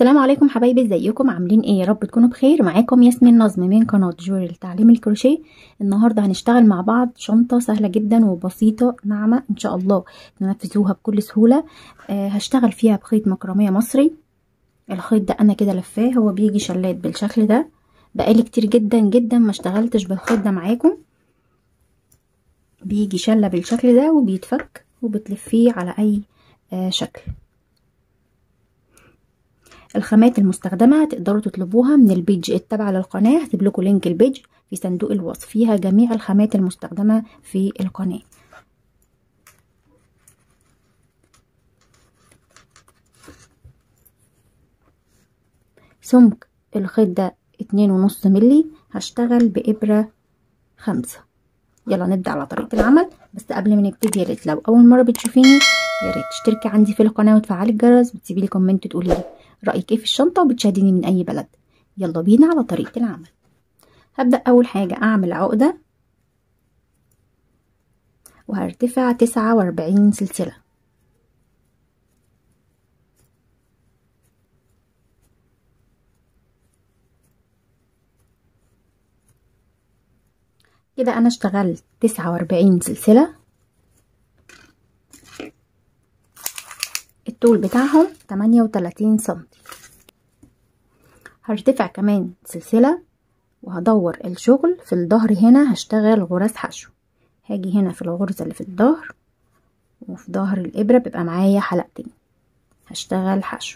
السلام عليكم حبايبي ازيكم عاملين ايه يا رب تكونوا بخير معاكم ياسمين نظم من قناه جوري لتعليم الكروشيه النهارده هنشتغل مع بعض شنطه سهله جدا وبسيطه ناعمه ان شاء الله تنفذوها بكل سهوله آه هشتغل فيها بخيط مكرميه مصري الخيط ده انا كده لفاه هو بيجي شلات بالشكل ده بقالي كتير جدا جدا ما اشتغلتش بالخيط ده معاكم بيجي شله بالشكل ده وبيتفك وبتلفيه على اي آه شكل الخامات المستخدمة تقدروا تطلبوها من البيج التابعة للقناة هسيب لكم لينك البيج في صندوق الوصف فيها جميع الخامات المستخدمة في القناة سمك الخيط ده اتنين ونص ملي هشتغل بإبرة خمسة يلا نبدأ على طريقة العمل بس قبل ما نبتدي يا ريت لو أول مرة بتشوفيني يا ريت تشتركي عندي في القناة وتفعلي الجرس وتسيبي لي كومنت تقولي لي رأيك ايه في الشنطة وبتشاهديني من أي بلد يلا بينا على طريقة العمل هبدأ أول حاجة أعمل عقدة وهرتفع تسعة وأربعين سلسلة كده أنا اشتغلت تسعة وأربعين سلسلة الطول بتاعهم تمانية وتلاتين سنتي هرتفع كمان سلسلة وهدور الشغل في الظهر هنا هشتغل غرز حشو هاجي هنا في الغرزة اللي في الظهر وفي ظهر الإبرة بيبقى معايا حلقتين هشتغل حشو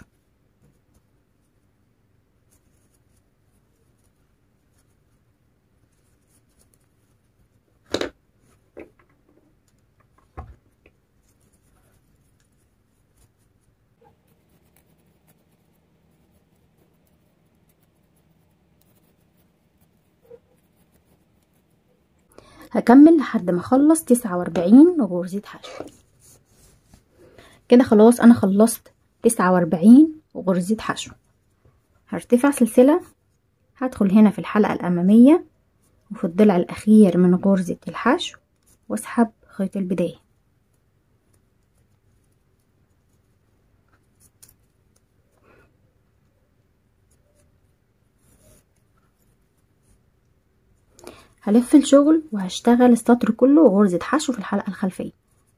هكمل لحد ما اخلص تسعة واربعين غرزة حشو كده خلاص انا خلصت تسعة واربعين غرزة حشو هرتفع سلسلة هدخل هنا في الحلقة الأمامية وفي الضلع الأخير من غرزة الحشو واسحب خيط البداية هلف الشغل وهشتغل السطر كله غرزة حشو في الحلقة الخلفية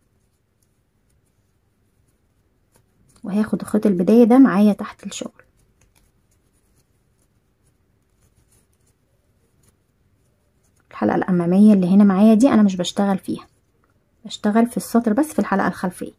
وهاخد خيط البداية ده معايا تحت الشغل الحلقة الأمامية اللي هنا معايا دي أنا مش بشتغل فيها بشتغل في السطر بس في الحلقة الخلفية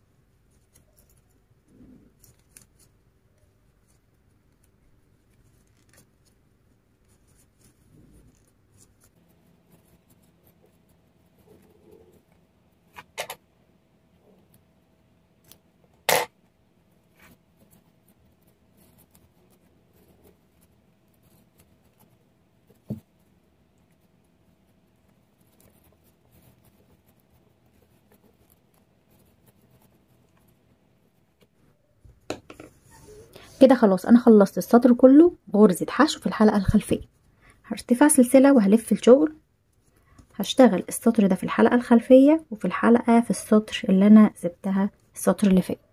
كده خلاص انا خلصت السطر كله بغرزة حشو في الحلقة الخلفية هرتفع سلسلة وهلف الشغل هشتغل السطر ده في الحلقة الخلفية وفي الحلقة في السطر اللي انا سبتها السطر اللي فات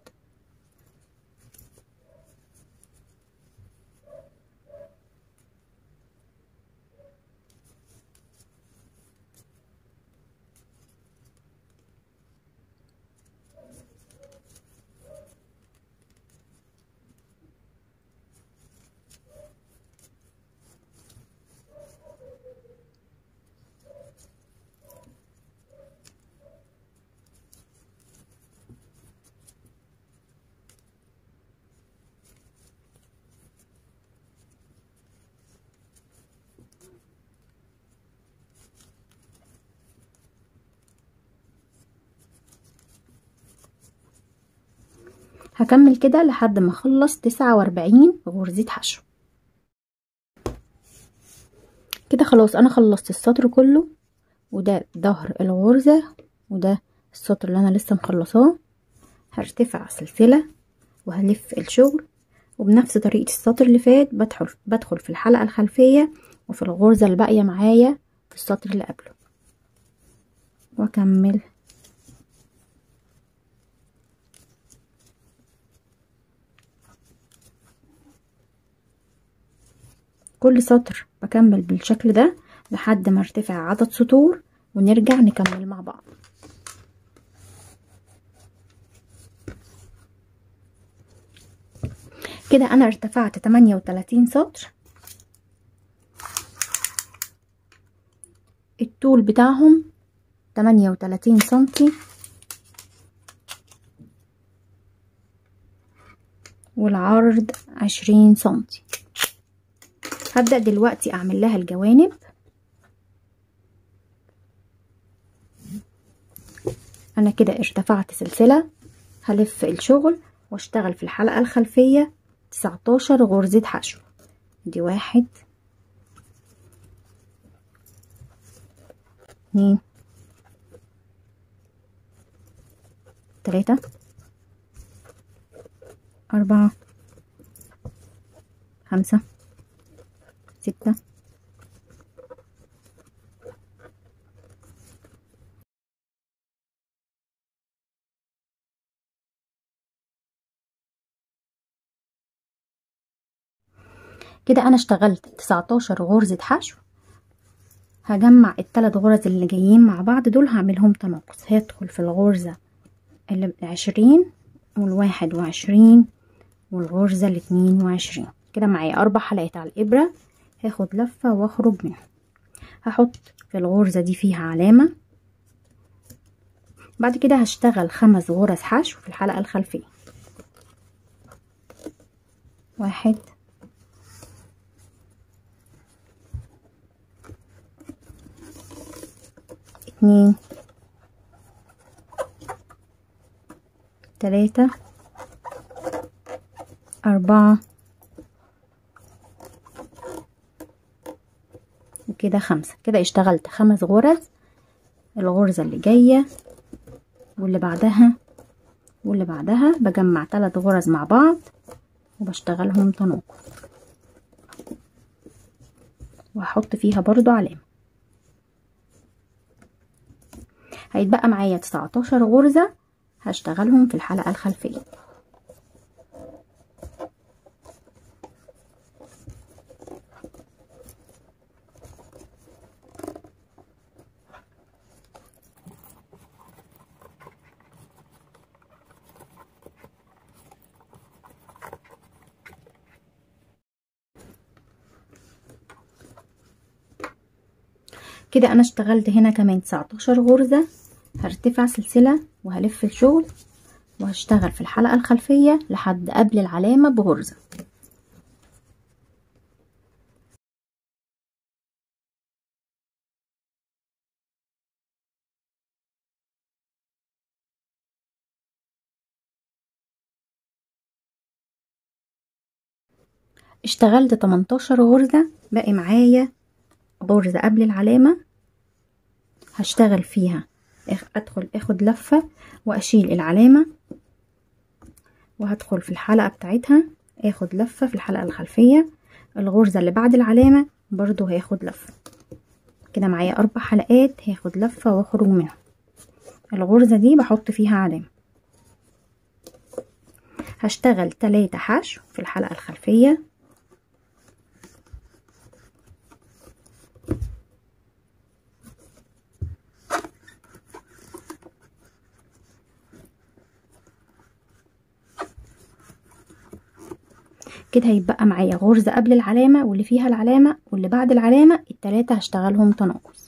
هكمل كده لحد ما اخلص تسعة واربعين غرزة حشو كده خلاص انا خلصت السطر كله وده ظهر الغرزة وده السطر اللي انا لسه مخلصاه هرتفع سلسلة وهلف الشغل وبنفس طريقة السطر اللي فات بدخل بدخل في الحلقة الخلفية وفي الغرزة الباقية معايا في السطر اللي قبله واكمل كل سطر بكمل بالشكل ده لحد ما ارتفع عدد سطور ونرجع نكمل مع بعض كده انا ارتفعت 38 سطر الطول بتاعهم 38 سنتي والعرض 20 سنتي هبدأ دلوقتي اعمل لها الجوانب انا كده ارتفعت سلسلة هلف الشغل واشتغل في الحلقة الخلفية 19 غرزة حشو دي واحد اتنين تلاتة أربعة خمسة ستة كده انا اشتغلت 19 غرزة حشو هجمع الثلاث غرز اللي جايين مع بعض دول هعملهم تناقص هدخل في الغرزة العشرين والواحد وعشرين والغرزة الاتنين وعشرين كده معايا اربع حلقات على الابرة هاخد لفة واخرج منها هحط في الغرزة دي فيها علامة بعد كده هشتغل خمس غرز حشو في الحلقة الخلفية واحد اتنين تلاتة أربعة وكده خمسة كده اشتغلت خمس غرز الغرزة اللي جاية واللي بعدها واللي بعدها بجمع تلات غرز مع بعض وبشتغلهم تناقض وهحط فيها برضو علامة هيتبقى معايا 19 غرزة هشتغلهم في الحلقة الخلفية كده انا اشتغلت هنا كمان 19 غرزة هرتفع سلسلة وهلف الشغل وهشتغل في الحلقة الخلفية لحد قبل العلامة بغرزة اشتغلت 18 غرزة باقي معايا غرزة قبل العلامة هشتغل فيها ادخل اخد لفة واشيل العلامة وهدخل في الحلقة بتاعتها اخد لفة في الحلقة الخلفية الغرزة اللي بعد العلامة برضو هاخد لفة كده معايا اربع حلقات هاخد لفة واخرج منها الغرزة دي بحط فيها علامة هشتغل تلاتة حشو في الحلقة الخلفية كده هيبقى معايا غرزة قبل العلامة واللي فيها العلامة واللي بعد العلامة التلاتة هشتغلهم تناقص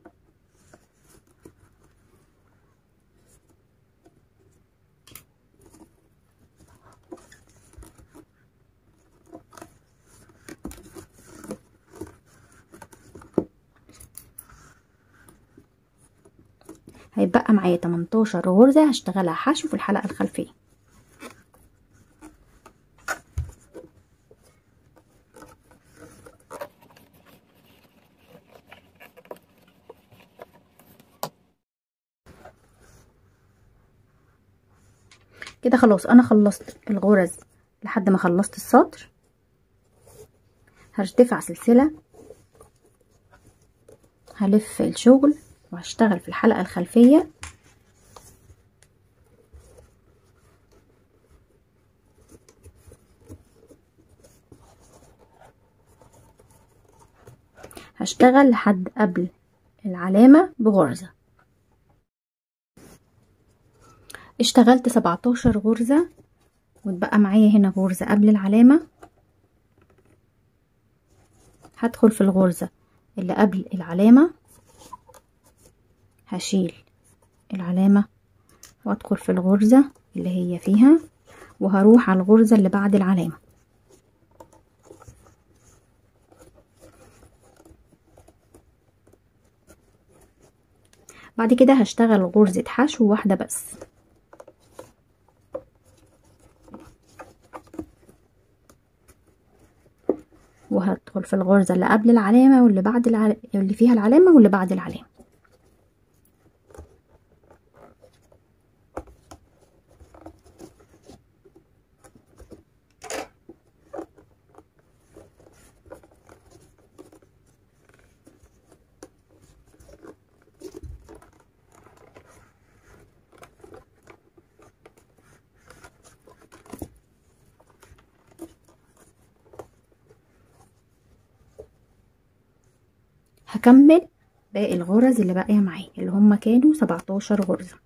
هيبقى معايا 18 غرزة هشتغلها حشو في الحلقة الخلفية كده خلاص انا خلصت الغرز لحد ما خلصت السطر هرتفع سلسلة هلف الشغل وهشتغل في الحلقة الخلفية هشتغل لحد قبل العلامة بغرزة اشتغلت سبعتاشر غرزة واتبقى معايا هنا غرزة قبل العلامة هدخل في الغرزة اللي قبل العلامة هشيل العلامة وادخل في الغرزة اللي هي فيها وهروح على الغرزة اللي بعد العلامة بعد كده هشتغل غرزة حشو واحدة بس وهدخل في الغرزة اللي قبل العلامة واللي بعد العل... اللي فيها العلامة واللي بعد العلامة هكمل باقي الغرز اللي باقيه معايا اللي هما كانوا 17 غرزه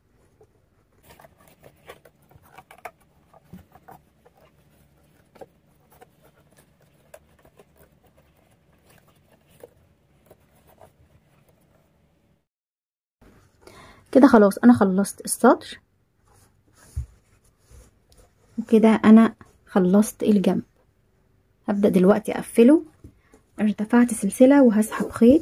كده خلاص انا خلصت السطر وكده انا خلصت الجنب هبدأ دلوقتي اقفله ارتفعت سلسلة وهسحب خيط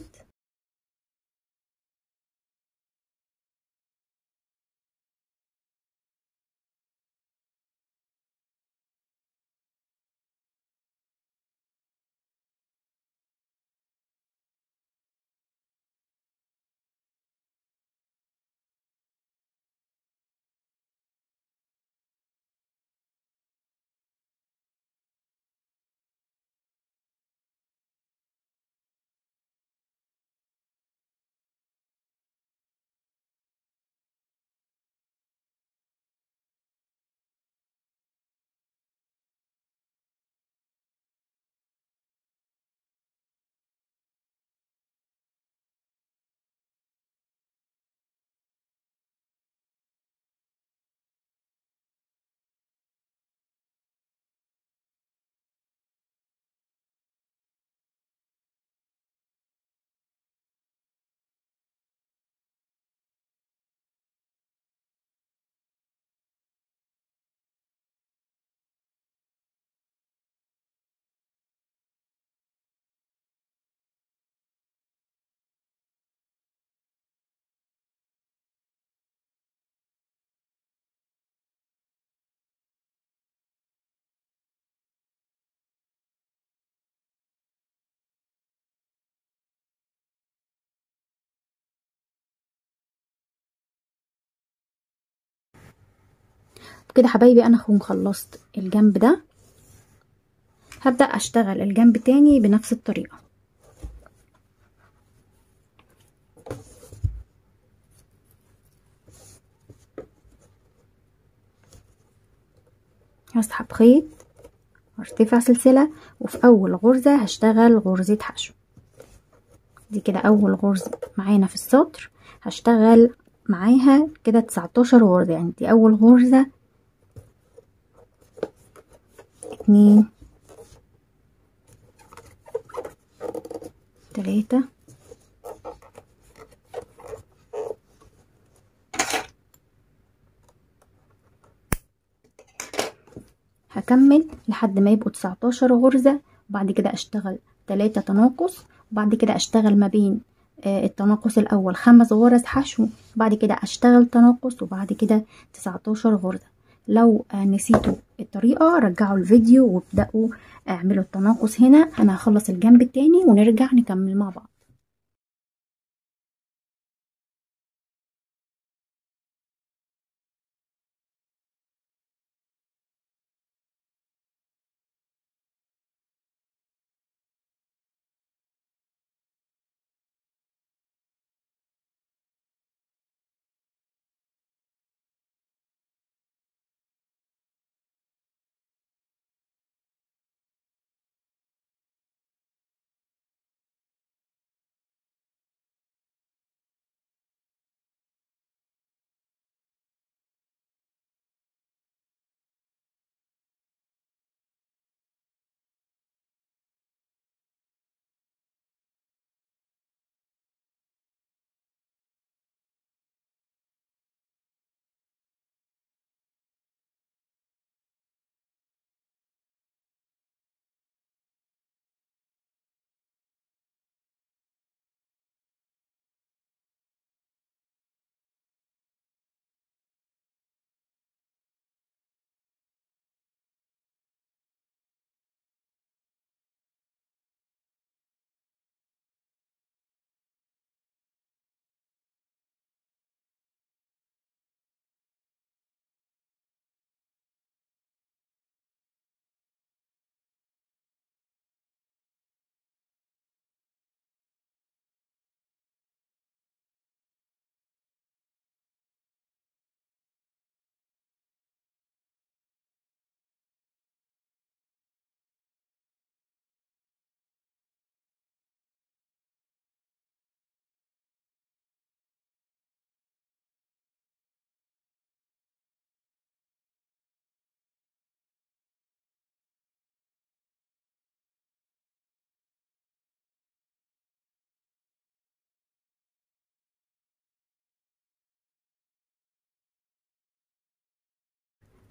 كده حبايبي انا اكون خلصت الجنب ده هبدأ اشتغل الجنب تاني بنفس الطريقة هسحب خيط وارتفع سلسلة وفي اول غرزة هشتغل غرزة حشو دي كده اول غرزة معانا في السطر هشتغل معاها كده تسعتاشر غرزة يعني دي اول غرزة اتنين تلاتة هكمل لحد ما يبقوا تسعتاشر غرزة وبعد كده اشتغل تلاتة تناقص وبعد كده اشتغل ما بين التناقص الاول خمس غرز حشو وبعد كده اشتغل تناقص وبعد كده تسعتاشر غرزة لو نسيتوا الطريقة رجعوا الفيديو وابدأوا اعملوا التناقص هنا انا هخلص الجنب التاني ونرجع نكمل مع بعض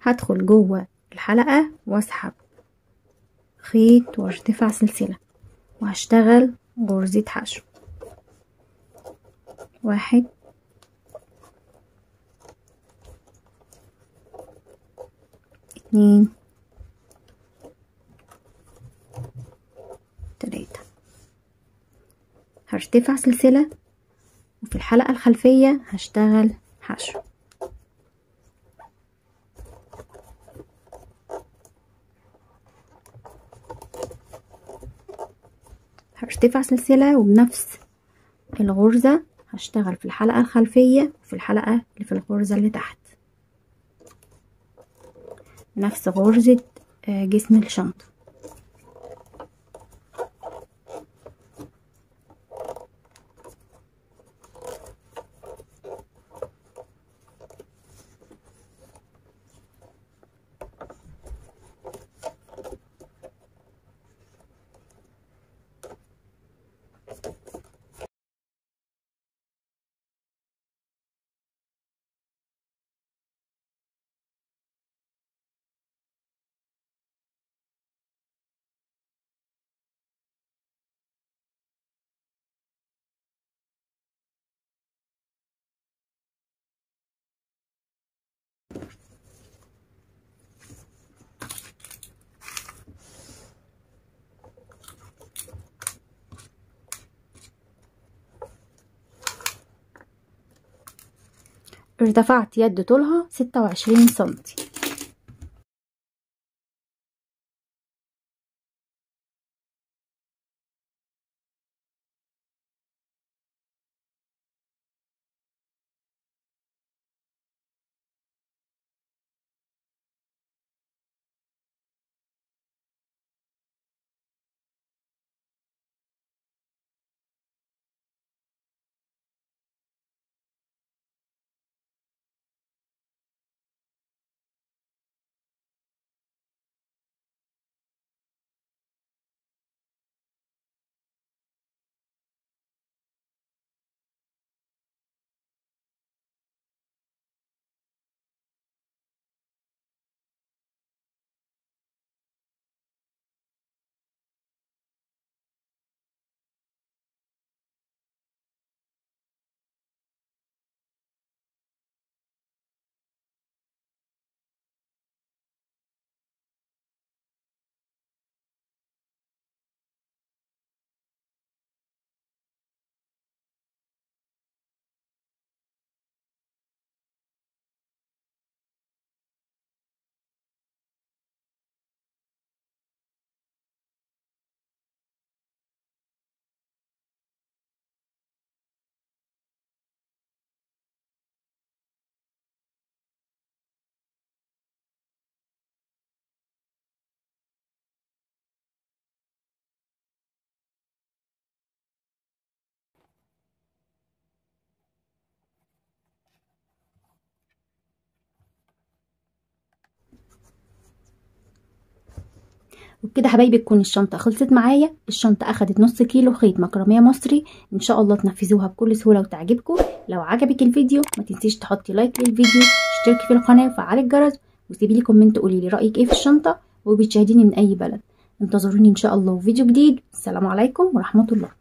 هدخل جوه الحلقة واسحب خيط وارتفع سلسلة وهشتغل غرزة حشو واحد اتنين تلاتة هرتفع سلسلة وفي الحلقة الخلفية هشتغل حشو هرتفع سلسلة وبنفس الغرزة هشتغل في الحلقة الخلفية وفي الحلقة اللي في الغرزة اللي تحت نفس غرزة جسم الشنطة ارتفعت يد طولها ستة وعشرين سنتي وبكده حبايبي تكون الشنطة خلصت معايا الشنطة أخدت نص كيلو خيط مكرمية مصري إن شاء الله تنفذوها بكل سهولة وتعجبكم لو عجبك الفيديو ما تنسيش تحطي لايك للفيديو اشتركي في القناة وفعلي الجرس وسيبي لي كومنت قولي لي رأيك ايه في الشنطة وبتشاهديني من أي بلد انتظروني إن شاء الله في فيديو جديد السلام عليكم ورحمة الله